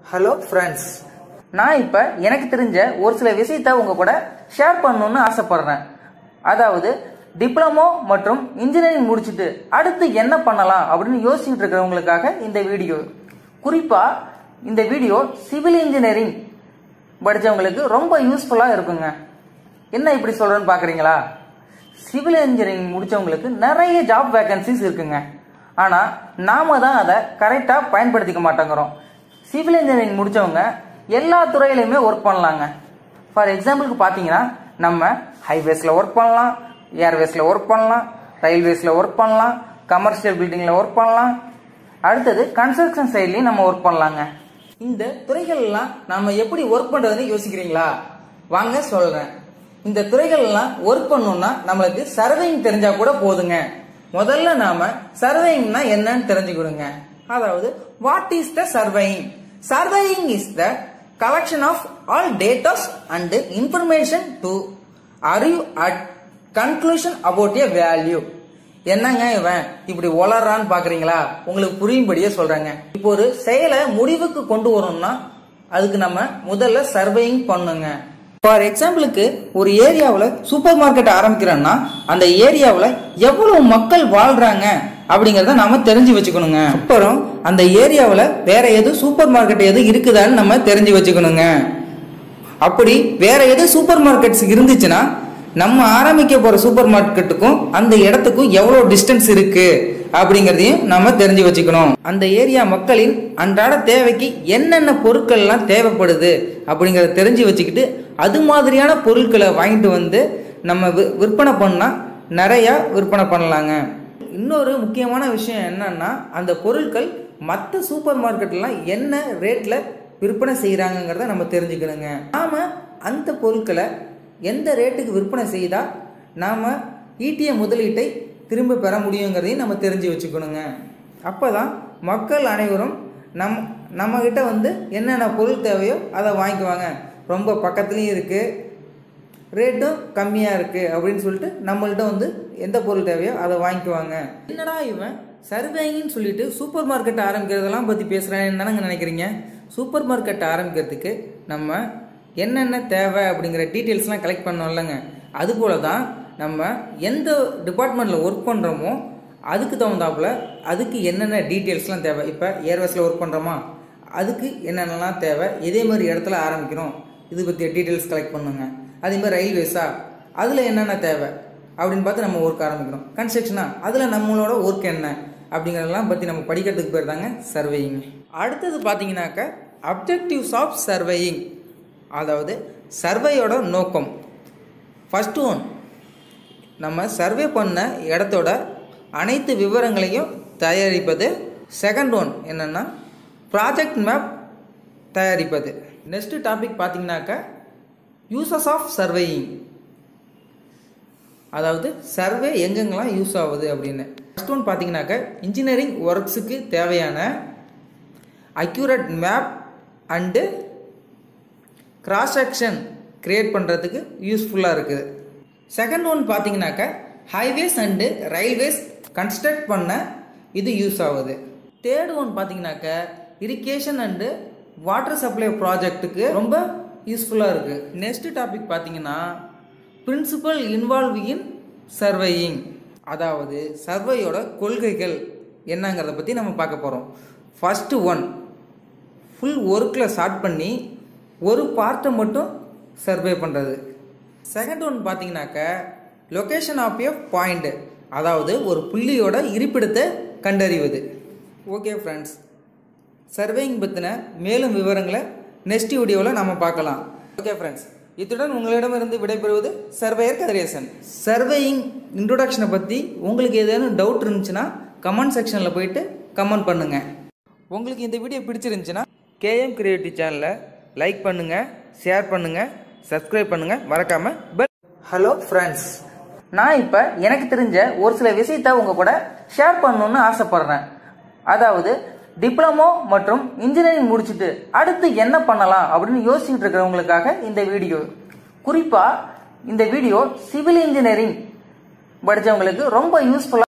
hello friends நான் இப்போ எனக்கு தெரிஞ்ச ஒரு சில விஷயத்த உங்க கூட ஷேர் பண்ணணும்னு ஆசைப்படுறேன் அதாவது டிப்ளமோ மற்றும் இன்ஜினியரிங் முடிச்சுட்டு அடுத்து என்ன பண்ணலாம் அப்படின்னு யோசிச்சுட்டு இருக்கிறவங்களுக்காக இந்த வீடியோ குறிப்பா இந்த வீடியோ சிவில் இன்ஜினியரிங் படிச்சவங்களுக்கு ரொம்ப யூஸ்ஃபுல்லா இருக்குங்க என்ன இப்படி சொல்றேன்னு பாக்குறீங்களா சிவில் இன்ஜினியரிங் முடிச்சவங்களுக்கு நிறைய ஜாப் வேகன்சிஸ் இருக்குங்க ஆனா நாம தான் அதை கரெக்டா பயன்படுத்திக்க மாட்டேங்கிறோம் சிவில் இன்ஜினியரிங் முடிச்சவங்க எல்லா துறையிலையுமே ஒர்க் பண்ணலாங்க ஃபார் எக்ஸாம்பிளுக்கு பார்த்தீங்கன்னா நம்ம ஹைவேஸ்ல ஒர்க் பண்ணலாம் ஏர்வேஸ்ல ஒர்க் பண்ணலாம் ரயில்வேஸ்ல ஒர்க் பண்ணலாம் கமர்ஷியல் பில்டிங்ல ஒர்க் பண்ணலாம் அடுத்தது கன்ஸ்ட்ரக்ஷன் சைட்லயும் நம்ம ஒர்க் பண்ணலாங்க இந்த துறைகள் எல்லாம் நாம எப்படி ஒர்க் பண்றதுன்னு யோசிக்கிறீங்களா வாங்க சொல்றேன் இந்த துறைகள் எல்லாம் ஒர்க் பண்ணணும்னா நம்மளுக்கு சர்வேயிங் தெரிஞ்சா கூட போதுங்க முதல்ல நாம சர்வேயிங்னா என்னன்னு தெரிஞ்சுக்கிடுங்க அதாவது what is the surveying surveying is the collection of all datas and information to arrive at conclusion about a value என்னங்க இவன் இப்படி ஒளறான்னு பாக்குறீங்களா உங்களுக்கு புரியும்படியே சொல்றேங்க இப்போ ஒரு செயலை முடிவுக்கு கொண்டு வரணும்னா அதுக்கு நம்ம முதல்ல சர்வேயிங் பண்ணுங்க ஃபார் எக்ஸாம்பிளுக்கு ஒரு ஏரியாவில் சூப்பர் மார்க்கெட் ஆரம்பிக்கிறோம்னா அந்த ஏரியாவில் எவ்வளவு மக்கள் வாழ்றாங்க அப்படிங்கறத நாம தெரிஞ்சு வச்சுக்கணுங்க அப்புறம் அந்த ஏரியாவில் வேற எதுவும் சூப்பர் மார்க்கெட் எதுவும் இருக்குதான்னு நம்ம தெரிஞ்சு வச்சுக்கணுங்க அப்படி வேற எது சூப்பர் மார்க்கெட்ஸ் இருந்துச்சுன்னா நம்ம ஆரம்பிக்க போற சூப்பர் மார்க்கெட்டுக்கும் அந்த இடத்துக்கும் எவ்வளவு டிஸ்டன்ஸ் இருக்கு அப்படிங்கறதையும் நம்ம தெரிஞ்சு வச்சுக்கணும் அந்த ஏரியா மக்களின் அன்றாட தேவைக்கு என்னென்ன பொருட்கள் எல்லாம் தேவைப்படுது அப்படிங்கறத தெரிஞ்சு வச்சுக்கிட்டு அது மாதிரியான பொருட்களை வாங்கிட்டு வந்து நம்ம வி- விற்பனை பண்ணா நிறைய விற்பனை பண்ணலாங்க இன்னொரு முக்கியமான விஷயம் என்னன்னா அந்த பொருட்கள் மற்ற சூப்பர் மார்க்கெட்லாம் என்ன ரேட்ல விற்பனை செய்கிறாங்கங்கிறத நம்ம தெரிஞ்சுக்கணுங்க நாம அந்த பொருட்களை எந்த ரேட்டுக்கு விற்பனை செய்தால் நாம ஈட்டிய முதலீட்டை திரும்ப பெற முடியுங்கிறதையும் நம்ம தெரிஞ்சு வச்சுக்கணுங்க அப்பதான் மக்கள் அனைவரும் நம் நம்மக்கிட்ட வந்து என்னென்ன பொருள் தேவையோ அதை வாங்கிக்குவாங்க ரொம்ப பக்கத்துலேயும் இருக்குது ரேட்டும் கம்மியாக இருக்குது அப்படின்னு சொல்லிட்டு நம்மள்ட்ட வந்து எந்த பொருள் தேவையோ அதை வாங்கிக்குவாங்க என்னடா இவன் சர்வேயின்னு சொல்லிட்டு சூப்பர் மார்க்கெட் ஆரம்பிக்கிறதெல்லாம் பற்றி பேசுகிறேன்னு தானங்க நினைக்கிறீங்க சூப்பர் மார்க்கெட் ஆரம்பிக்கிறதுக்கு நம்ம என்னென்ன தேவை அப்படிங்கிற டீட்டெயில்ஸ்லாம் கலெக்ட் பண்ணோம்லங்க அதுபோல தான் நம்ம எந்த டிபார்ட்மெண்ட்டில் ஒர்க் பண்ணுறோமோ அதுக்கு தகுந்தாப்புல அதுக்கு என்னென்ன டீட்டெயில்ஸ்லாம் தேவை இப்போ ஏர்வேஸில் ஒர்க் பண்ணுறோமா அதுக்கு என்னென்னலாம் தேவை இதே மாதிரி இடத்துல ஆரம்பிக்கிறோம் இது பற்றிய டீட்டெயில்ஸ் கலெக்ட் பண்ணுங்க அதே மாதிரி ரயில்வேஸா அதில் என்னென்ன தேவை அப்படின்னு பார்த்து நம்ம ஒர்க் ஆரம்பிக்கணும் கன்ஸ்ட்ரக்ஷனா அதில் நம்மளோட ஒர்க் என்ன அப்படிங்கிறதெல்லாம் பற்றி நம்ம படிக்கிறதுக்கு பேர் தாங்க சர்வேயிங் அடுத்தது பார்த்தீங்கன்னாக்க அப்ஜெக்டிவ்ஸ் ஆஃப் சர்வேயிங் அதாவது சர்வேயோட நோக்கம் ஃபர்ஸ்ட் ஒன் நம்ம சர்வே பண்ண இடத்தோட அனைத்து விவரங்களையும் தயாரிப்பது செகண்ட் ஒன் என்னன்னா ப்ராஜெக்ட் மேப் தயாரிப்பது நெக்ஸ்ட் டாபிக் பார்த்தீங்கன்னாக்க யூசஸ் ஆஃப் சர்வேயிங் அதாவது சர்வே எங்கெங்கெல்லாம் யூஸ் ஆகுது அப்படின்னு ஃபர்ஸ்ட் ஒன் பார்த்தீங்கன்னாக்க இன்ஜினியரிங் ஒர்க்ஸுக்கு தேவையான accurate map and cross section create பண்ணுறதுக்கு யூஸ்ஃபுல்லாக இருக்குது செகண்ட் ஒன் பார்த்தீங்கன்னாக்க ஹைவேஸ் அண்டு ரயில்வேஸ் கன்ஸ்ட்ரக்ட் பண்ண இது யூஸ் ஆகுது தேர்ட் ஒன் பார்த்தீங்கன்னாக்க இரிகேஷன் அண்டு வாட்டர் சப்ளை ப்ராஜெக்ட்டுக்கு ரொம்ப யூஸ்ஃபுல்லாக இருக்குது நெக்ஸ்ட் டாபிக் பார்த்தீங்கன்னா பிரின்சிபல் இன்வால்வ் இன் சர்வேயிங் அதாவது சர்வேயோட கொள்கைகள் என்னங்கிறத பற்றி நம்ம பார்க்க போகிறோம் ஃபஸ்ட்டு ஒன் ஃபுல் ஒர்க்கில் ஸ்டார்ட் பண்ணி ஒரு பார்ட்டை மட்டும் சர்வே பண்ணுறது செகண்ட் ஒன் பார்த்தீங்கன்னாக்க லொக்கேஷன் ஆஃப் எ பாயிண்ட் அதாவது ஒரு புள்ளியோட இருப்பிடத்தை கண்டறிவது ஓகே ஃப்ரெண்ட்ஸ் சர்வேயிங் பற்றின மேலும் விவரங்களை நெக்ஸ்ட் வீடியோவில் நம்ம பார்க்கலாம் ஓகே ஃப்ரெண்ட்ஸ் இத்துடன் உங்களிடமிருந்து விடைபெறுவது சர்வேயர் கதிரேசன் சர்வேயிங் இன்ட்ரோடக்ஷனை பற்றி உங்களுக்கு ஏதேனும் டவுட் இருந்துச்சுன்னா கமெண்ட் செக்ஷனில் போயிட்டு கமெண்ட் பண்ணுங்கள் உங்களுக்கு இந்த வீடியோ பிடிச்சிருந்துச்சுன்னா கேஎம் கிரியேட்டிவ் சேனலை லைக் பண்ணுங்கள் ஷேர் பண்ணுங்கள் சப்ஸ்கிரைப் பண்ணுங்கள் மறக்காமல் பெல் ஹலோ ஃப்ரெண்ட்ஸ் நான் இப்போ எனக்கு தெரிஞ்ச ஒரு சில விஷயத்த உங்க கூட ஷேர் பண்ணணும்னு ஆசைப்படுறேன் அதாவது டிப்ளமோ மற்றும் இன்ஜினியரிங் முடிச்சுட்டு அடுத்து என்ன பண்ணலாம் அப்படின்னு யோசிச்சுட்டு இருக்கிறவங்களுக்காக இந்த வீடியோ குறிப்பா இந்த வீடியோ சிவில் இன்ஜினியரிங் படிச்சவங்களுக்கு ரொம்ப யூஸ்ஃபுல்லா